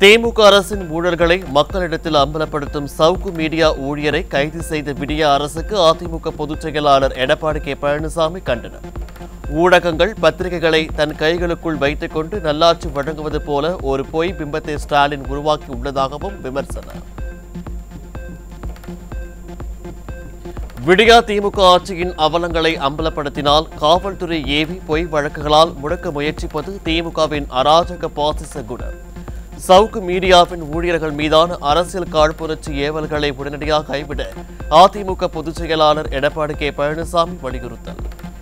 திமுக அரசின் ஊழல்களை மக்களிடத்தில் அம்பலப்படுத்தும் சவுக்கு மீடியா ஊழியரை கைது செய்த விடிய அரசுக்கு அதிமுக பொதுச் செயலாளர் எடப்பாடி கே பழனிசாமி கண்டனம் ஊடகங்கள் பத்திரிகைகளை தன் கைகளுக்குள் வைத்துக் கொண்டு நல்லாட்சி வழங்குவது போல ஒரு பொய் பிம்பத்தை ஸ்டாலின் உருவாக்கி உள்ளதாகவும் விமர்சனம் விடியா திமுக ஆட்சியின் அவலங்களை அம்பலப்படுத்தினால் காவல்துறை ஏவி பொய் வழக்குகளால் முடக்க முயற்சிப்பது திமுகவின் அராஜக பாசிச குணம் சவுக்கு மீடியாவின் ஊழியர்கள் மீதான அரசியல் காழ்ப்புணர்ச்சி ஏவல்களை உடனடியாக கைவிட அதிமுக பொதுச் செயலாளர் எடப்பாடி கே பழனிசாமி வலியுறுத்தல்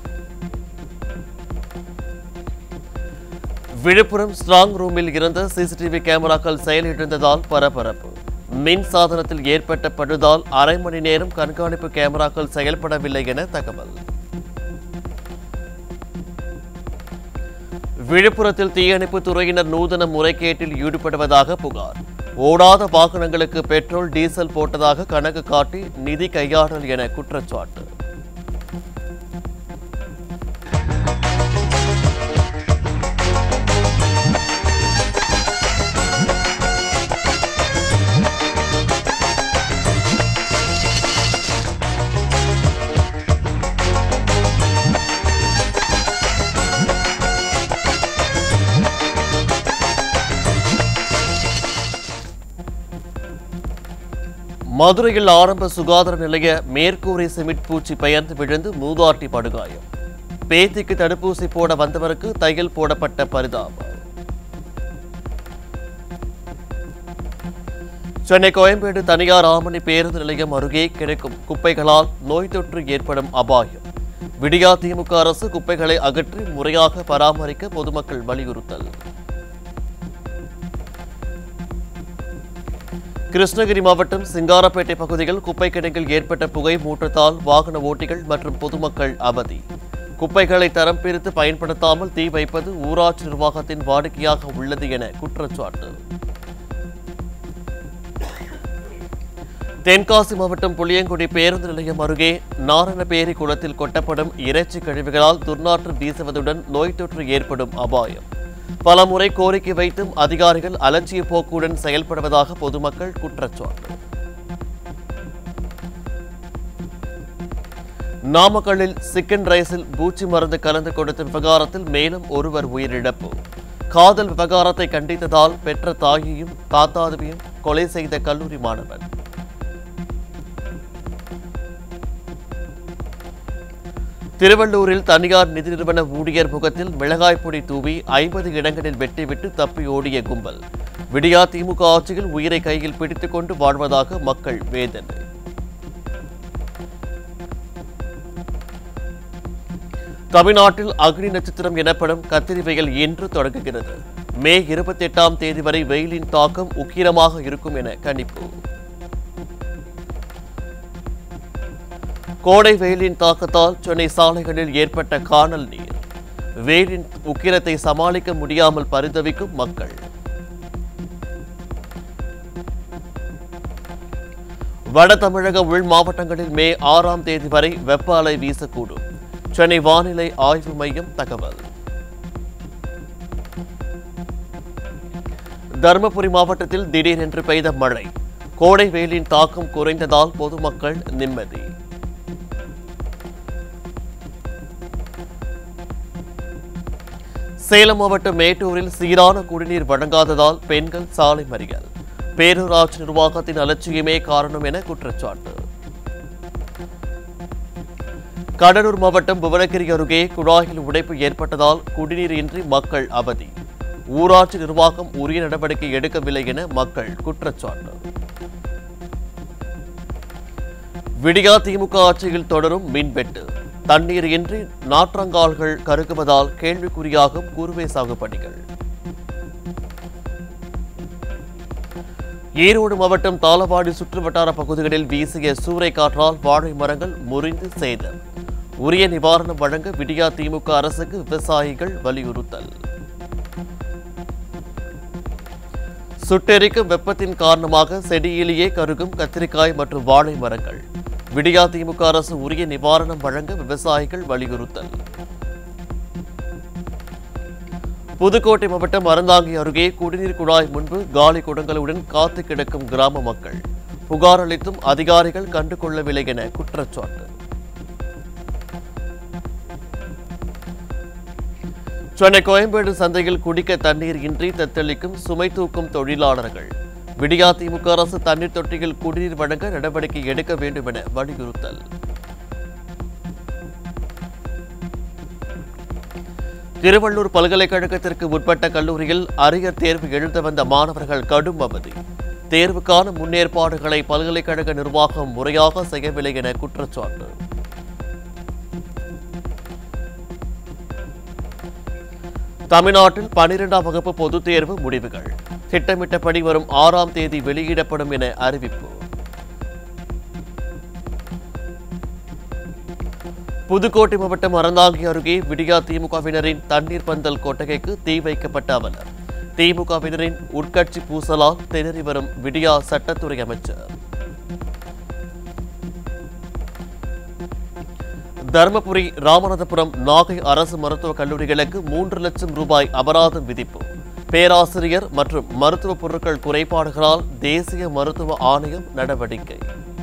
விழுப்புரம் ஸ்ட்ராங் ரூமில் இருந்த சிசிடிவி கேமராக்கள் செயலிழந்ததால் பரபரப்பு மின் சாதனத்தில் ஏற்பட்ட பழுதால் அரை மணி நேரம் கண்காணிப்பு கேமராக்கள் செயல்படவில்லை என தகவல் விழுப்புரத்தில் தீயணைப்பு துறையினர் நூதன முறைகேட்டில் ஈடுபடுவதாக புகார் ஓடாத வாகனங்களுக்கு பெட்ரோல் டீசல் போட்டதாக கணக்கு காட்டி நிதி கையாடல் என குற்றச்சாட்டு மதுரையில் ஆரம்ப சுகாதார நிலைய மேற்கூரை சிமெண்ட் பூச்சி பெயர்ந்து விழுந்து மூதாட்டி படுகாயம் பேத்திக்கு தடுப்பூசி போட வந்தவருக்கு தையல் போடப்பட்ட பரிதாபம் சென்னை கோயம்பேடு தனியார் ஆமணி பேருந்து நிலையம் அருகே கிடைக்கும் குப்பைகளால் நோய் தொற்று ஏற்படும் அபாயம் விடியா திமுக அரசு குப்பைகளை அகற்றி முறையாக பராமரிக்க பொதுமக்கள் வலியுறுத்தல் கிருஷ்ணகிரி மாவட்டம் சிங்காரப்பேட்டை பகுதியில் குப்பை கிடங்கில் ஏற்பட்ட புகை மூட்டத்தால் வாகன ஓட்டிகள் மற்றும் பொதுமக்கள் அவதி குப்பைகளை தரம் பிரித்து பயன்படுத்தாமல் தீ வைப்பது ஊராட்சி நிர்வாகத்தின் வாடிக்கையாக உள்ளது என குற்றச்சாட்டு தென்காசி மாவட்டம் புளியங்குடி பேருந்து நிலையம் அருகே நாரணபேரி குளத்தில் கொட்டப்படும் இறைச்சி கழிவுகளால் துர்நாற்றம் வீசுவதுடன் நோய் தொற்று ஏற்படும் அபாயம் பலமுறை கோரிக்கை வைத்தும் அதிகாரிகள் அலட்சிய போக்குடன் செயல்படுவதாக பொதுமக்கள் குற்றச்சாட்டு நாமக்கல்லில் சிக்கன் ரைஸில் பூச்சி மருந்து கலந்து கொடுத்த விவகாரத்தில் மேலும் ஒருவர் உயிரிழப்பு காதல் விவகாரத்தை கண்டித்ததால் பெற்ற தாயையும் தாத்தாதுவையும் கொலை செய்த கல்லூரி மாணவன் திருவள்ளூரில் தனியார் நிதி நிறுவன ஊழியர் முகத்தில் மிளகாய் பொடி தூவி ஐம்பது இடங்களில் வெட்டிவிட்டு தப்பி ஓடிய கும்பல் விடியா திமுக ஆட்சியில் உயிரை கையில் பிடித்துக் கொண்டு வாழ்வதாக மக்கள் வேதனை தமிழ்நாட்டில் அக்னி நட்சத்திரம் எனப்படும் கத்திரி வெயில் இன்று தொடங்குகிறது மே இருபத்தி எட்டாம் தேதி வரை வெயிலின் தாக்கம் உக்கிரமாக இருக்கும் என கணிப்பு கோடை வெயிலின் தாக்கத்தால் சென்னை சாலைகளில் ஏற்பட்ட காணல் நீர் வெயிலின் உக்கிரத்தை சமாளிக்க முடியாமல் பரிதவிக்கும் மக்கள் வட தமிழக உள் மாவட்டங்களில் மே ஆறாம் தேதி வரை வெப்ப அலை வீசக்கூடும் சென்னை வானிலை ஆய்வு மையம் தகவல் தருமபுரி மாவட்டத்தில் திடீரென்று பெய்த மழை கோடை வெயிலின் தாக்கம் குறைந்ததால் பொதுமக்கள் நிம்மதி சேலம் மாவட்டம் மேட்டூரில் சீரான குடிநீர் வழங்காததால் பெண்கள் சாலை மறியல் பேரூராட்சி நிர்வாகத்தின் அலட்சியமே காரணம் என குற்றச்சாட்டு கடலூர் மாவட்டம் புவனகிரி அருகே குழாயில் உடைப்பு ஏற்பட்டதால் குடிநீர் இன்றி மக்கள் அவதி ஊராட்சி நிர்வாகம் உரிய நடவடிக்கை எடுக்கவில்லை என மக்கள் குற்றச்சாட்டு விடியா திமுக ஆட்சியில் தொடரும் மின்வெட்டு தண்ணீர் இன்றி நாற்றங்கால்கள் கருகுவதால் கேள்விக்குறியாகும் கூர்வை சாகுபடிகள் ஈரோடு மாவட்டம் தாளவாடி சுற்றுவட்டார பகுதிகளில் வீசிய சூறை காற்றால் வாழை மரங்கள் முறிந்து சேதம் உரிய நிவாரணம் வழங்க விடியா திமுக அரசுக்கு விவசாயிகள் வலியுறுத்தல் சுட்டெரிக்கும் வெப்பத்தின் காரணமாக செடியிலேயே கருகும் கத்திரிக்காய் மற்றும் வாழை மரங்கள் விடியா திமுக அரசு உரிய நிவாரணம் வழங்க விவசாயிகள் வலியுறுத்தல் புதுக்கோட்டை மாவட்டம் அறந்தாங்கி அருகே குடிநீர் குழாய் முன்பு காலி குடங்களுடன் காத்து கிடக்கும் கிராம மக்கள் புகார் அளித்தும் அதிகாரிகள் கண்டுகொள்ளவில்லை என குற்றச்சாட்டு சென்னை கோயம்பேடு சந்தையில் குடிக்க தண்ணீர் இன்றி தத்தளிக்கும் சுமை தூக்கும் தொழிலாளர்கள் விடியா திமுக அரசு தண்ணீர் தொட்டியில் குடிநீர் வழங்க நடவடிக்கை எடுக்க வேண்டும் என வலியுறுத்தல் திருவள்ளூர் பல்கலைக்கழகத்திற்கு உட்பட்ட கல்லூரியில் அரியர் தேர்வு எழுத வந்த மாணவர்கள் கடும் அவதி தேர்வுக்கான முன்னேற்பாடுகளை பல்கலைக்கழக நிர்வாகம் முறையாக செய்யவில்லை என குற்றச்சாட்டு தமிழ்நாட்டில் பனிரெண்டாம் வகுப்பு பொதுத் தேர்வு முடிவுகள் திட்டமிட்டபடி வரும் ஆறாம் தேதி வெளியிடப்படும் என அறிவிப்பு புதுக்கோட்டை மாவட்டம் அறந்தாங்கி அருகே விடியா திமுகவினரின் தண்ணீர் பந்தல் கொட்டகைக்கு தீ வைக்கப்பட்ட அவலர் திமுகவினரின் உட்கட்சி பூசலால் திணறி வரும் விடியா சட்டத்துறை அமைச்சர் தருமபுரி ராமநாதபுரம் நாகை அரசு மருத்துவக் கல்லூரிகளுக்கு மூன்று லட்சம் ரூபாய் அபராதம் விதிப்பு பேராசிரியர் மற்றும் மருத்துவ பொருட்கள் குறைபாடுகளால் தேசிய மருத்துவ ஆணையம் நடவடிக்கை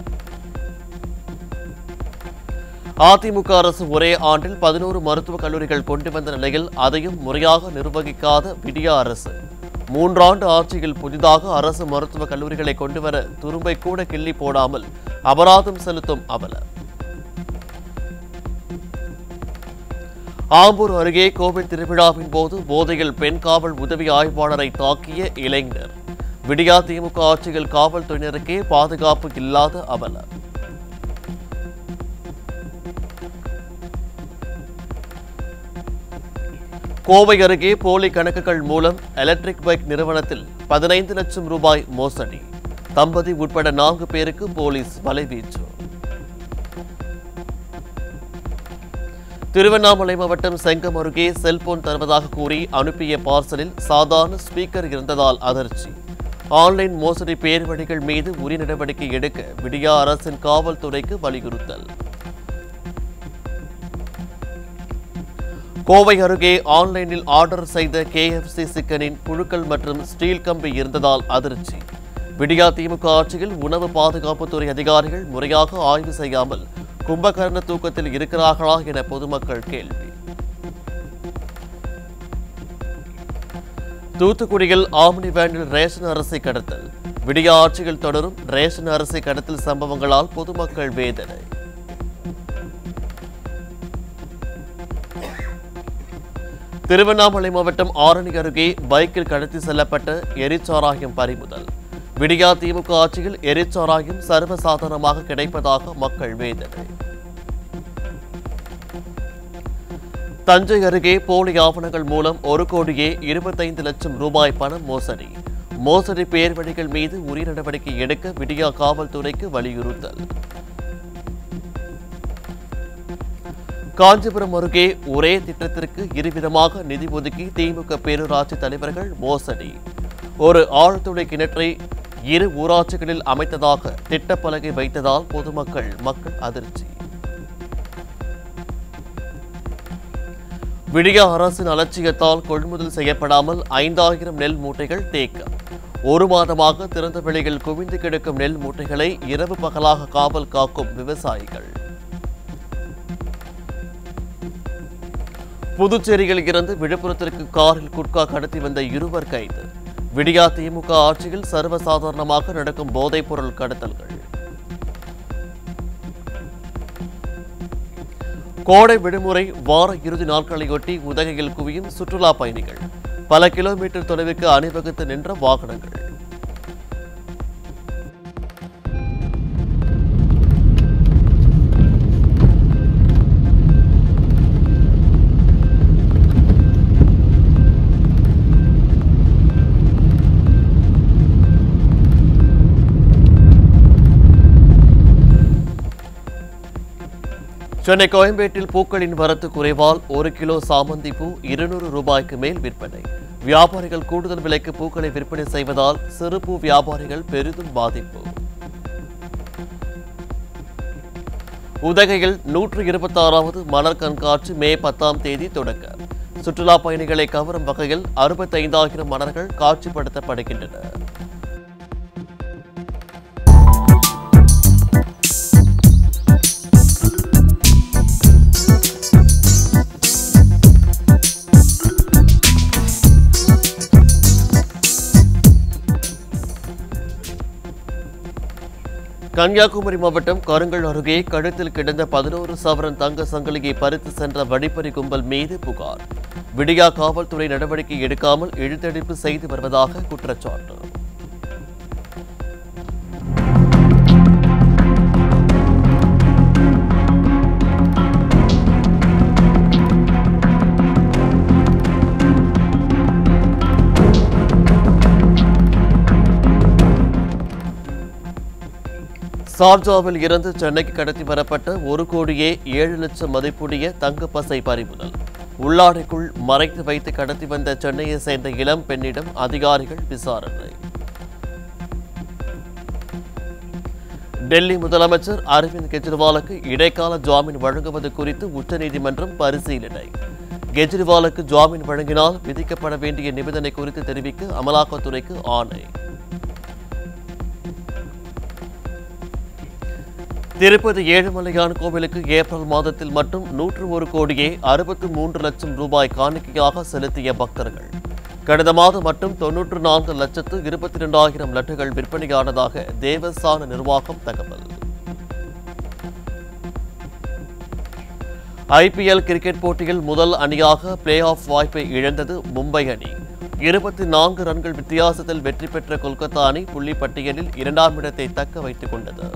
அதிமுக அரசு ஒரே ஆண்டில் பதினோரு மருத்துவக் கல்லூரிகள் கொண்டு வந்த நிலையில் அதையும் முறையாக நிர்வகிக்காத விடியா அரசு மூன்றாண்டு ஆட்சியில் புதிதாக அரசு மருத்துவக் கல்லூரிகளை கொண்டுவர துரும்பை கூட கிள்ளி போடாமல் அபராதம் செலுத்தும் அவல ஆம்பூர் அருகே கோவில் திருவிழாவின் போது போதையில் பெண் காவல் உதவி ஆய்வாளரை தாக்கிய இளைஞர் விடியா திமுக ஆட்சியில் காவல்துறையினருக்கே பாதுகாப்பு இல்லாத அவல கோவை அருகே போலி கணக்குகள் மூலம் எலக்ட்ரிக் பைக் நிறுவனத்தில் பதினைந்து லட்சம் ரூபாய் மோசடி தம்பதி உட்பட நான்கு பேருக்கு போலீஸ் வலைவீச்சு திருவண்ணாமலை மாவட்டம் செங்கம் அருகே செல்போன் தருவதாக கூறி அனுப்பிய பார்சலில் சாதாரண ஸ்பீக்கர் இருந்ததால் அதிர்ச்சி ஆன்லைன் மோசடி பேர்வழிகள் மீது உரிய நடவடிக்கை எடுக்க விடியா அரசின் காவல்துறைக்கு வலியுறுத்தல் கோவை அருகே ஆன்லைனில் ஆர்டர் செய்த கேஎஃப்சி சிக்கனின் புழுக்கள் மற்றும் ஸ்டீல் கம்பி இருந்ததால் அதிர்ச்சி விடியா திமுக ஆட்சியில் உணவு பாதுகாப்புத்துறை அதிகாரிகள் முறையாக ஆய்வு செய்யாமல் கும்பகர்ண தூக்கத்தில் இருக்கிறார்களா என பொதுமக்கள் கேள்வி தூத்துக்குடியில் ஆம்னி வேனில் ரேஷன் அரிசி கடத்தல் விடியா ஆட்சியில் தொடரும் ரேஷன் அரிசி கடத்தல் சம்பவங்களால் பொதுமக்கள் வேதனை திருவண்ணாமலை மாவட்டம் ஆரணி அருகே பைக்கில் கடத்தி செல்லப்பட்ட எரிச்சாராயம் பறிமுதல் விடியா திமுக ஆட்சியில் எரிச்சாராயம் சர்வசாதாரணமாக கிடைப்பதாக மக்கள் வேதனை தஞ்சை அருகே போலி ஆவணங்கள் மூலம் ஒரு கோடியே இருபத்தைந்து லட்சம் ரூபாய் பணம் மோசடி மோசடி பேர்வழிகள் மீது உரிய நடவடிக்கை எடுக்க விடியா காவல்துறைக்கு வலியுறுத்தல் காஞ்சிபுரம் அருகே ஒரே திட்டத்திற்கு இருவிதமாக நிதி ஒதுக்கி திமுக பேரூராட்சி தலைவர்கள் மோசடி ஒரு ஆழ்துளை கிணற்றை இரு ஊராட்சிகளில் அமைத்ததாக திட்டப்பலகை வைத்ததால் பொதுமக்கள் மக்கள் அதிர்ச்சி விடியா அரசின் அலட்சியத்தால் கொள்முதல் செய்யப்படாமல் ஐந்தாயிரம் நெல் மூட்டைகள் தேக்கம் ஒரு மாதமாக திறந்த வெளியில் குவிந்து கிடக்கும் நெல் மூட்டைகளை இரவு பகலாக காவல் காக்கும் விவசாயிகள் புதுச்சேரியில் இருந்து விழுப்புரத்திற்கு காரில் குட்கா கடத்தி வந்த இருவர் கைது விடியா திமுக ஆட்சியில் சர்வசாதாரணமாக நடக்கும் போதைப் பொருள் கடத்தல்கள் கோடை விடுமுறை வார இறுதி நாட்களையொட்டி உதகையில் குவியும் சுற்றுலா பயணிகள் பல கிலோமீட்டர் தொலைவுக்கு அணிவகுத்து நின்ற வாகனங்கள் சென்னை கோயம்பேட்டில் பூக்களின் வரத்து குறைவால் ஒரு கிலோ சாமந்தி பூ இருநூறு ரூபாய்க்கு மேல் விற்பனை வியாபாரிகள் கூடுதல் விலைக்கு பூக்களை விற்பனை செய்வதால் சிறு பூ வியாபாரிகள் பெரிதும் பாதிப்பு உதகையில் நூற்று இருபத்தாறாவது மலர் கண்காட்சி மே பத்தாம் தேதி தொடக்க சுற்றுலா பயணிகளை கவரும் வகையில் அறுபத்தைந்தாயிரம் மலர்கள் காட்சிப்படுத்தப்படுகின்றன கன்னியாகுமரி மாவட்டம் கருங்கல் அருகே கழுத்தில் கிடந்த பதினோரு சவரன் தங்க சங்கிலியை பறித்து சென்ற வழிப்பறி கும்பல் மீது புகார் விடியா காவல்துறை நடவடிக்கை எடுக்காமல் இழுத்தடிப்பு செய்து வருவதாக குற்றச்சாட்டு சார்ஜாவில் இருந்து சென்னைக்கு கடத்தி வரப்பட்ட ஒரு கோடியே ஏழு லட்சம் மதிப்புடைய தங்க பசை பறிமுதல் உள்ளாடைக்குள் மறைத்து வைத்து கடத்தி வந்த சென்னையை சேர்ந்த இளம் பெண்ணிடம் அதிகாரிகள் விசாரணை டெல்லி முதலமைச்சர் அரவிந்த் கெஜ்ரிவாலுக்கு இடைக்கால ஜாமீன் வழங்குவது குறித்து உச்சநீதிமன்றம் பரிசீலனை கெஜ்ரிவாலுக்கு ஜாமீன் வழங்கினால் விதிக்கப்பட வேண்டிய நிபந்தனை குறித்து தெரிவிக்க அமலாக்கத்துறைக்கு ஆணை திருப்பதி ஏழுமலையான் கோவிலுக்கு ஏப்ரல் மாதத்தில் மட்டும் நூற்று ஒரு கோடியே அறுபத்து மூன்று லட்சம் ரூபாய் காணிக்கையாக செலுத்திய பக்தர்கள் கடந்த மாதம் மட்டும் தொன்னூற்று நான்கு லட்சத்து இருபத்தி இரண்டாயிரம் லட்டுகள் விற்பனையானதாக தேவஸ்தான நிர்வாகம் தகவல் ஐபிஎல் கிரிக்கெட் போட்டியில் முதல் அணியாக பிளே ஆஃப் வாய்ப்பை இழந்தது மும்பை அணி இருபத்தி நான்கு ரன்கள் வித்தியாசத்தில் வெற்றி பெற்ற கொல்கத்தா அணி புள்ளி பட்டியலில் இரண்டாம் இடத்தை தக்க வைத்துக் கொண்டது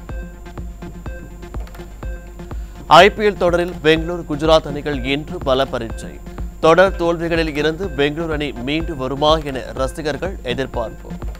ஐபிஎல் தொடரில் பெங்களூரு குஜராத் அணிகள் இன்று பல பரீட்சை தொடர் தோல்விகளில் இருந்து பெங்களூரு அணி மீண்டு வருமா என ரசிகர்கள் எதிர்பார்ப்பு